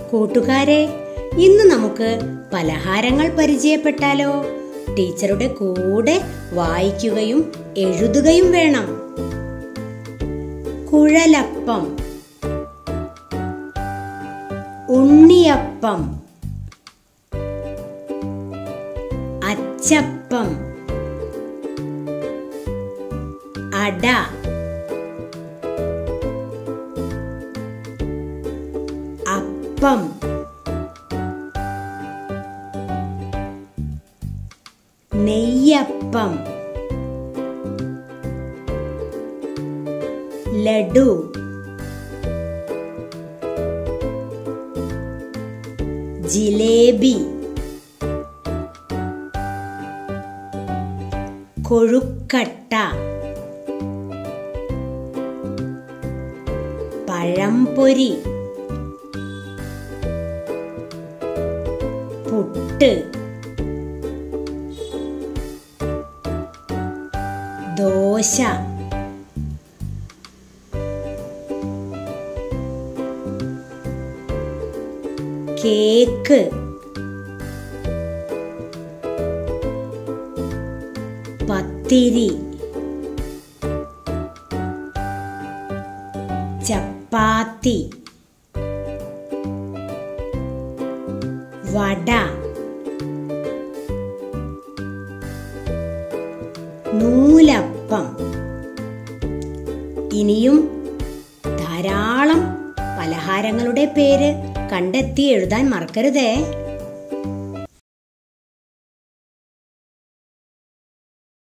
കൂട്ടുകാരെ ഇന്ന് നമുക്ക് പലഹാരങ്ങൾ പരിചയപ്പെട്ടാലോ ടീച്ചറുടെ കൂടെ വായിക്കുകയും എഴുതുകയും വേണം കുഴലപ്പം ഉണ്ണിയപ്പം അച്ചപ്പം അട അപ്പം നെയ്യപ്പം ലഡു ജിലേബി കൊഴുക്കട്ട പഴംപൊരി പുട്ട് ദോശ കേക്ക് പത്തിരി ചപ്പാത്തി വട നൂലപ്പം ഇനിയും ധാരാളം പലഹാരങ്ങളുടെ പേര് കണ്ടെത്തി എഴുതാൻ മറക്കരുതേ